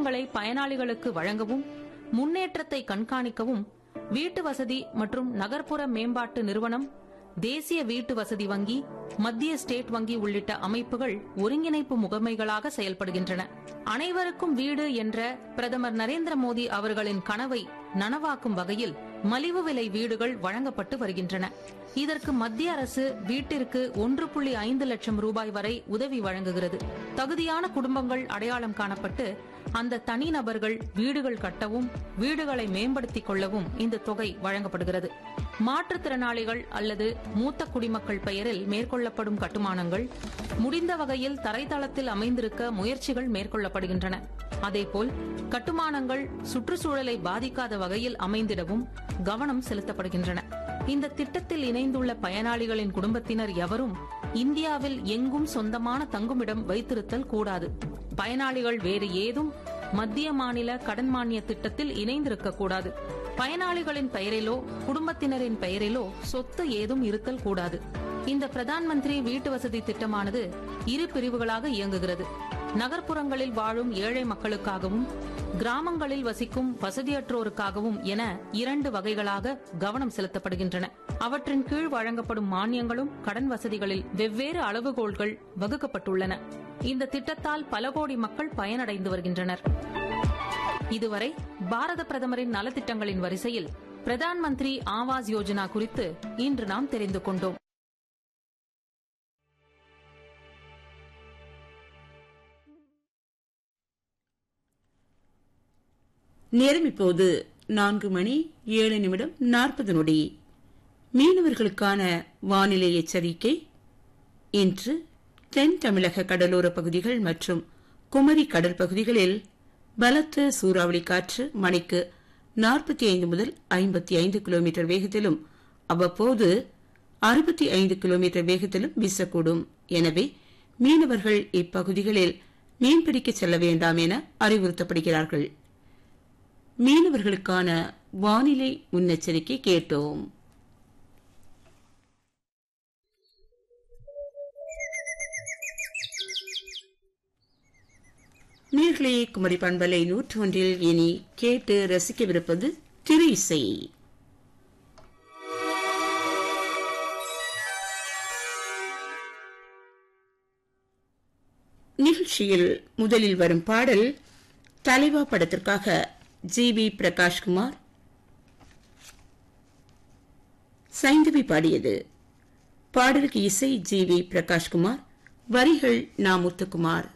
விவரங்களை பயனாளிகளுக்கு வழங்கவும் முன்னேற்றத்தை கண்காணிக்கவும் வீட்டு வசதி மற்றும் நகர்ப்புற மேம்பாட்டு நிறுவனம் தேசிய வீட்டு வசதி வங்கி மத்திய ஸ்டேட் வங்கி உள்ளிட்ட அமைப்புகள் ஒருங்கிணைப்பு முகமைகளாக செயல்படுகின்றன அனைவருக்கும் வீடு என்ற பிரதமர் நரேந்திர மோடி அவர்களின் கனவை நனவாக்கும் வகையில் மலிவு விலை வீடுகள் வழங்கப்பட்டு வருகின்றன இதற்கு மத்திய அரசு வீட்டிற்கு ஒன்று புள்ளி ஐந்து லட்சம் ரூபாய் வரை உதவி வழங்குகிறது தகுதியான குடும்பங்கள் அடையாளம் காணப்பட்டு அந்த தனிநபர்கள் வீடுகள் கட்டவும் வீடுகளை மேம்படுத்திக் கொள்ளவும் இந்த தொகை வழங்கப்படுகிறது மாற்றுத்திறனாளிகள் அல்லது மூத்த குடிமக்கள் பெயரில் மேற்கொள்ளப்படும் கட்டுமானங்கள் முடிந்த வகையில் தரைத்தளத்தில் அமைந்திருக்க முயற்சிகள் மேற்கொள்ளப்படுகின்றன அதேபோல் கட்டுமானங்கள் சுற்றுச்சூழலை பாதிக்காத வகையில் அமைந்திடவும் கவனம் செலுத்தப்படுகின்றன இந்த திட்டத்தில் இணைந்துள்ள பயனாளிகளின் குடும்பத்தினர் எவரும் இந்தியாவில் எங்கும் சொந்தமான தங்குமிடம் வைத்திருத்தல் கூடாது பயனாளிகள் வேறு ஏதும் மத்திய மாநில கடன் மானிய திட்டத்தில் இணைந்திருக்க கூடாது பயனாளிகளின் பெயரிலோ குடும்பத்தினரின் பெயரிலோ சொத்து ஏதும் இருத்தல் கூடாது இந்த பிரதான் மந்திரி வீட்டு வசதி திட்டமானது இரு பிரிவுகளாக இயங்குகிறது நகர்ப்புறங்களில் வாழும் ஏழை மக்களுக்காகவும் கிராமங்களில் வசிக்கும் வசதியற்றோருக்காகவும் என இரண்டு வகைகளாக கவனம் செலுத்தப்படுகின்றன அவற்றின் கீழ் வழங்கப்படும் மானியங்களும் கடன் வசதிகளில் வெவ்வேறு அளவுகோல்கள் வகுக்கப்பட்டுள்ளன இந்த திட்டத்தால் பல கோடி மக்கள் பயனடைந்து வருகின்றனர் இதுவரை பாரத பிரதமரின் நலத்திட்டங்களின் வரிசையில் பிரதான் மந்திரி ஆவாஸ் யோஜனா குறித்து இன்று நாம் தெரிந்து கொண்டோம் நேரம் இப்போது நான்கு மணி ஏழு நிமிடம் நாற்பது நொடி மீனவர்களுக்கான வானிலை எச்சரிக்கை இன்று தென் தமிழக கடலோர பகுதிகள் மற்றும் குமரி கடல் பகுதிகளில் பலத்த சூறாவளி காற்று மணிக்கு நாற்பத்தி ஐந்து முதல் ஐம்பத்தி ஐந்து கிலோமீட்டர் வேகத்திலும் அவ்வப்போது அறுபத்தி ஐந்து கிலோமீட்டர் வேகத்திலும் வீசக்கூடும் எனவே மீனவர்கள் இப்பகுதிகளில் மீன்பிடிக்க செல்ல வேண்டாம் என அறிவுறுத்தப்படுகிறார்கள் மீனவர்களுக்கான வானிலை முன்னெச்சரிக்கை கேட்டோம் நீர்களே குமரி பண்பலை நூற்று ஒன்றில் இனி கேட்டு ரசிக்கவிருப்பது திரு இசை நிகழ்ச்சியில் முதலில் வரும் பாடல் தலைவா படத்திற்காக ஜி வி பிரகாஷ்குமார் சைந்தவி பாடியது பாடலுக்கு இசை ஜி வி பிரகாஷ்குமார் வரிகள் நா முத்துக்குமார்